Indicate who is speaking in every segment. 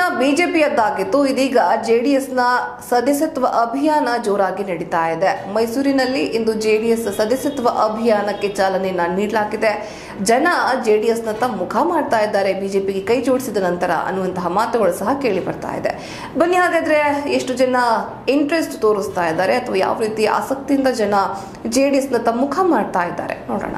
Speaker 1: ಬಿಜೆಪಿಯದ್ದಾಗಿತ್ತು ಇದೀಗ ಜೆಡಿಎಸ್ನ ಸದಸ್ಯತ್ವ ಅಭಿಯಾನ ಜೋರಾಗಿ ನಡೀತಾ ಇದೆ ಮೈಸೂರಿನಲ್ಲಿ ಇಂದು ಜೆಡಿಎಸ್ ಸದಸ್ಯತ್ವ ಅಭಿಯಾನಕ್ಕೆ ಚಾಲನೆಯನ್ನ ನೀಡಲಾಗಿದೆ ಜನ ಜೆಡಿಎಸ್ನತ್ತ ಮುಖ ಮಾಡ್ತಾ ಇದ್ದಾರೆ ಬಿಜೆಪಿಗೆ ಕೈ ಜೋಡಿಸಿದ ನಂತರ ಅನ್ನುವಂತಹ ಮಾತುಗಳು ಸಹ ಕೇಳಿ ಬರ್ತಾ ಇದೆ ಬನ್ನಿ ಹಾಗಾದ್ರೆ ಎಷ್ಟು ಜನ ಇಂಟ್ರೆಸ್ಟ್ ತೋರಿಸ್ತಾ ಇದ್ದಾರೆ ಅಥವಾ ಯಾವ ರೀತಿ ಆಸಕ್ತಿಯಿಂದ ಜನ ಜೆಡಿಎಸ್ನತ್ತ ಮುಖ ಮಾಡ್ತಾ ಇದ್ದಾರೆ ನೋಡೋಣ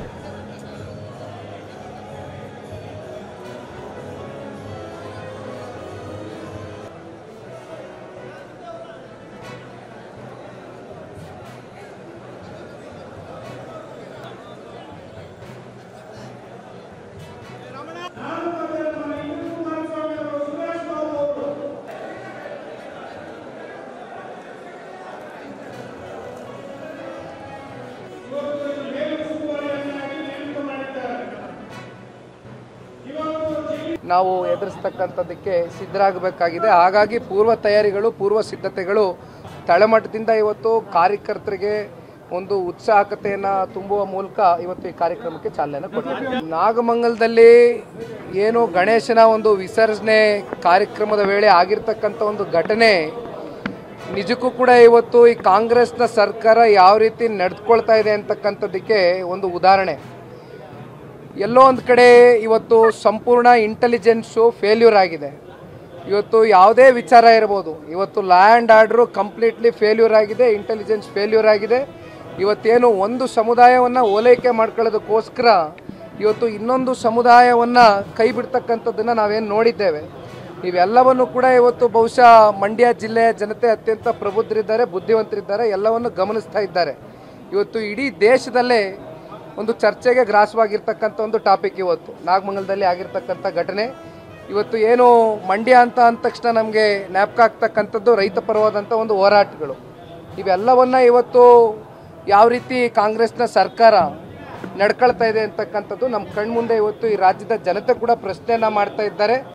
Speaker 2: ನಾವು ಎದುರಿಸ್ತಕ್ಕಂಥದ್ದಕ್ಕೆ ಸಿದ್ಧರಾಗಬೇಕಾಗಿದೆ ಹಾಗಾಗಿ ಪೂರ್ವ ತಯಾರಿಗಳು ಪೂರ್ವ ಸಿದ್ಧತೆಗಳು ತಳಮಟ್ಟದಿಂದ ಇವತ್ತು ಕಾರ್ಯಕರ್ತರಿಗೆ ಒಂದು ಉತ್ಸಾಹಕತೆಯನ್ನು ತುಂಬುವ ಮೂಲಕ ಇವತ್ತು ಈ ಕಾರ್ಯಕ್ರಮಕ್ಕೆ ಚಾಲನೆ ಕೊಟ್ಟಿದ್ದೀವಿ ನಾಗಮಂಗಲದಲ್ಲಿ ಏನು ಗಣೇಶನ ಒಂದು ವಿಸರ್ಜನೆ ಕಾರ್ಯಕ್ರಮದ ವೇಳೆ ಆಗಿರ್ತಕ್ಕಂಥ ಒಂದು ಘಟನೆ ನಿಜಕ್ಕೂ ಕೂಡ ಇವತ್ತು ಈ ಕಾಂಗ್ರೆಸ್ನ ಸರ್ಕಾರ ಯಾವ ರೀತಿ ನಡೆದುಕೊಳ್ತಾ ಇದೆ ಅಂತಕ್ಕಂಥದ್ದಕ್ಕೆ ಒಂದು ಉದಾಹರಣೆ ಎಲ್ಲೋ ಒಂದು ಕಡೆ ಇವತ್ತು ಸಂಪೂರ್ಣ ಇಂಟೆಲಿಜೆನ್ಸು ಫೇಲ್ಯೂರ್ ಆಗಿದೆ ಇವತ್ತು ಯಾವುದೇ ವಿಚಾರ ಇರ್ಬೋದು ಇವತ್ತು ಲ್ಯಾಂಡ್ ಆರ್ಡ್ರು ಕಂಪ್ಲೀಟ್ಲಿ ಫೇಲ್ಯೂರ್ ಆಗಿದೆ ಇಂಟೆಲಿಜೆನ್ಸ್ ಫೇಲ್ಯೂರ್ ಆಗಿದೆ ಇವತ್ತೇನು ಒಂದು ಸಮುದಾಯವನ್ನು ಓಲೈಕೆ ಮಾಡ್ಕೊಳ್ಳೋದಕ್ಕೋಸ್ಕರ ಇವತ್ತು ಇನ್ನೊಂದು ಸಮುದಾಯವನ್ನು ಕೈ ಬಿಡ್ತಕ್ಕಂಥದ್ದನ್ನು ನಾವೇನು ನೋಡಿದ್ದೇವೆ ಇವೆಲ್ಲವನ್ನು ಕೂಡ ಇವತ್ತು ಬಹುಶಃ ಮಂಡ್ಯ ಜಿಲ್ಲೆಯ ಜನತೆ ಅತ್ಯಂತ ಪ್ರಬುದ್ಧರಿದ್ದಾರೆ ಬುದ್ಧಿವಂತರಿದ್ದಾರೆ ಎಲ್ಲವನ್ನು ಗಮನಿಸ್ತಾ ಇದ್ದಾರೆ ಇವತ್ತು ಇಡೀ ದೇಶದಲ್ಲೇ ಒಂದು ಚರ್ಚೆಗೆ ಗ್ರಾಸವಾಗಿರ್ತಕ್ಕಂಥ ಒಂದು ಟಾಪಿಕ್ ಇವತ್ತು ನಾಗಮಂಗಲದಲ್ಲಿ ಆಗಿರ್ತಕ್ಕಂಥ ಘಟನೆ ಇವತ್ತು ಏನು ಮಂಡ್ಯ ಅಂತ ಅಂದ ತಕ್ಷಣ ನಮಗೆ ಜ್ಞಾಪಕ ಆಗ್ತಕ್ಕಂಥದ್ದು ರೈತ ಪರವಾದಂಥ ಒಂದು ಹೋರಾಟಗಳು ಇವೆಲ್ಲವನ್ನ ಇವತ್ತು ಯಾವ ರೀತಿ ಕಾಂಗ್ರೆಸ್ನ ಸರ್ಕಾರ ನಡ್ಕೊಳ್ತಾ ಇದೆ ಅಂತಕ್ಕಂಥದ್ದು ನಮ್ಮ ಕಣ್ಮುಂದೆ ಇವತ್ತು ಈ ರಾಜ್ಯದ ಜನತೆ ಕೂಡ ಪ್ರಶ್ನೆಯನ್ನ ಮಾಡ್ತಾ ಇದ್ದಾರೆ